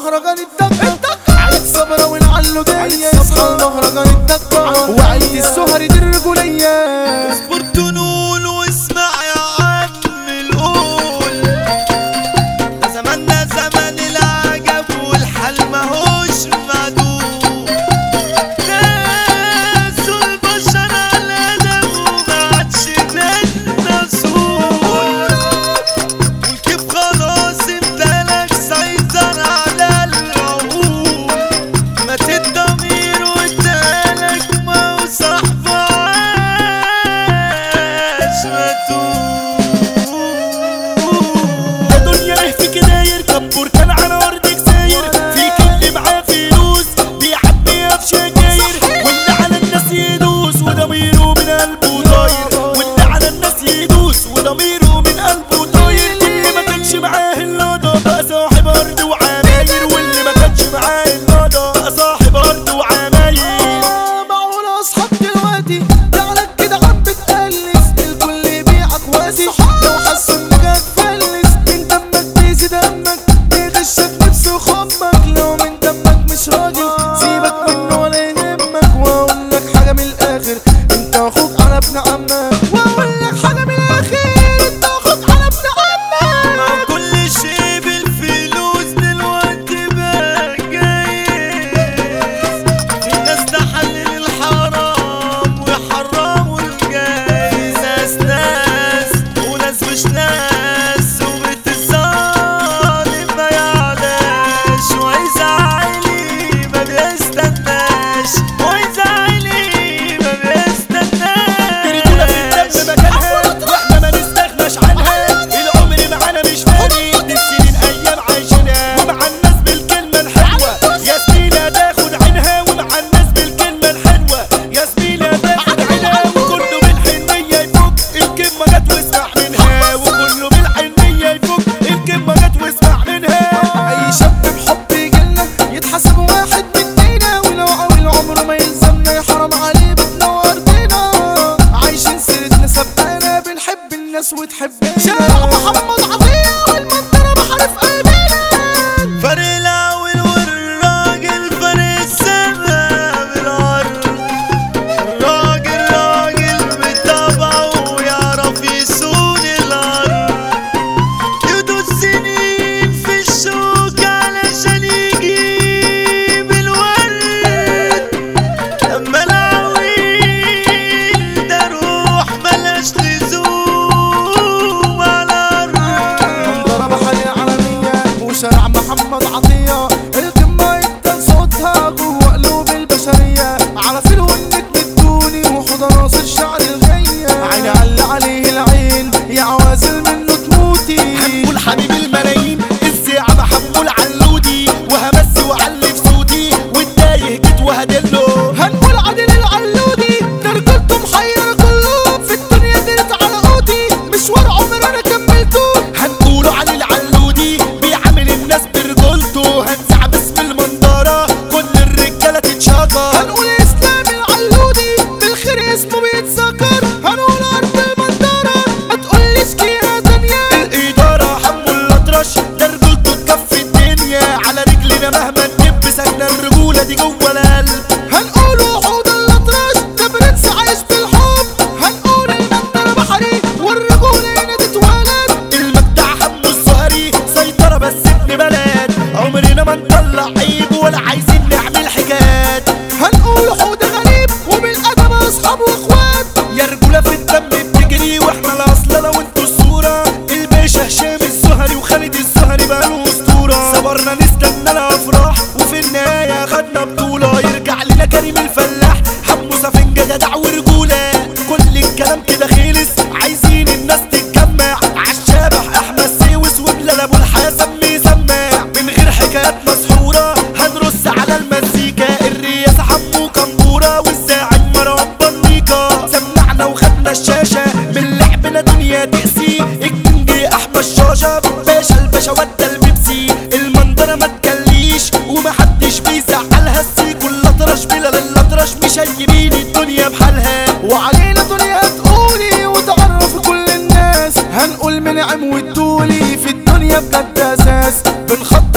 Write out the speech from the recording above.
المهرجان الدقة عيد صبرا والعلو جاية اصحى المهرجان الدقة وعيد السهر دي الرجولية برتنول واسمع يا عم القول ده زماننا زمن العجب والحال ماهوش معدوم ناسوا البشر على ادب وما عادش بينا سهول والكيف خلاص امتلك سيطر على العقول مات الضمير وادالك ما هو صاحب عاش ماتوه الدنيا ايه في كده يركب بركان على ارضك ساير في كل معاه فلوس بيعبيها بشجاير واللي على الناس يدوس وضميره من قلبه طاير واللي على الناس يدوس وضميره من قلبه طاير واللي ما كانش معاه اللقطة بقى صاحب ارض وعماير واللي ما كانش معاه اللقطة بقى صاحب ارض وعماير معقول اصحاب دلوقتي جعلك كده عم بتقلس الكل يبيعك واسي لو حسوا انك هتفلس من دمك بيزي دمك بيغشك نفس خمك لو من دمك مش راجل سيبك منه ولا يهمك واقول لك حاجه من الاخر انت اخوك على ابن عمك واقول لك حاجه من الاخر انت اخوك على ابن عمك كل شيء بالفلوس دلوقتي بقى جايز في ناس تحلل الحرام ويحرموا الجايز ناس ناس وناس مش ناس وبيت الظالم ما يعلاش وإذا عيلي ما بيستناش وإذا عيلي ما الرجولة في الدم بيستناش مكانها واحنا ما نستغناش عنها العمر معانا مش فارق دي السنين ايام عايشينها ومع الناس بالكلمة الحلوة يا زميلة تاخد عينها ومع الناس بالكلمة الحلوة يا زميلة تاخد عينها وكله بالحنية يفك الكلمة جت واسمع منها وكله بالحنية يفك الكلمة جت واسمع منها اي شاب بحب يجيلنا يتحسب واحد مننا ولو عاول عمره ما يلزمنا يا حرام عليه بتنور بينا عايشين سيرتنا سبقنا بنحب الناس وتحبنا شارع محمد عطية والمنطقة بحرف قلبنا فرق الأول والراجل فرق السما بالأرض الراجل راجل بطبعه ويعرف يسون الأرض يدوس سنين في الشوك علشان يجيب الورد أما العويل ده روح ملاش لزوم على الأرض ضرب حالي العالمية وشارع محمد عطية القمة يبدأ صوتها جوه قلوب البشرية على فيل والنجم الدوني وحوض راس الشعر الغية عيني على عليه العين يا عوازل منه تموتي هنقول حبيب الملايين الزعم حمول علودي وهمس وعلي في صوتي والتايه جيت وهدله هنقول عادل العلودي ده رجولته محيرة كله في الدنيا ديت على قوتي مشوار عمر انا كملته هنقوله علي العلودي بيعامل الناس برجولته هنزع باسم المنظرة كل الرجالة تتشاكر هنقول اسلام العلودي بالخير اسمه بيتذكر هنقول ارض المنظرة ما تقوليش كيها دنيا الإدارة حمو الأطرش ده رجولته تكفي الدنيا على رجلنا مهما ندب سكنة الرجولة دي جوه القلب هنقول وحود الاطراش ده برنس عايش بالحب هنقول المنظر بحري والرجولة هنا تتولد المجدع حمو الزهري سيطرة بس ابن بلد عمرنا ما نطلع عيب ولا عايزين نعمل حكايات هنقول حود غريب وبالادب اصحاب واخوات يا رجولة في الدم بتجري واحنا الاصل انا وانتوا الصورة الباشا هشام الزهري وخالد الزهري بقاله اسطورة صبرنا نستنى الافراح وفي النهاية خدنا بطولة يرجع لنا كريم الفلاح حمو سفنجة جدع ورجولة كل الكلام كده خلص عايزين الناس تتجمع عالشبح احمد سيوس وبلال ابو الحسن مسمع من غير حكايات مسحورة هنرص على المزيكا الرياسة حمو كمبورة والزاعم مروان بنيكا سمعنا وخدنا الشاشة من لعبنا دنيا تقسي الكينج احمد شاشة باشا الباشا ودى البيبسي المنظرة ما تكليش ومحدش بيزعلها السي كل اطرش بلال الاطرش مشيبين الدنيا بحالها وعلينا دنيا تقولي وتعرف كل الناس هنقول منعم والدولي في الدنيا بجد اساس بنخط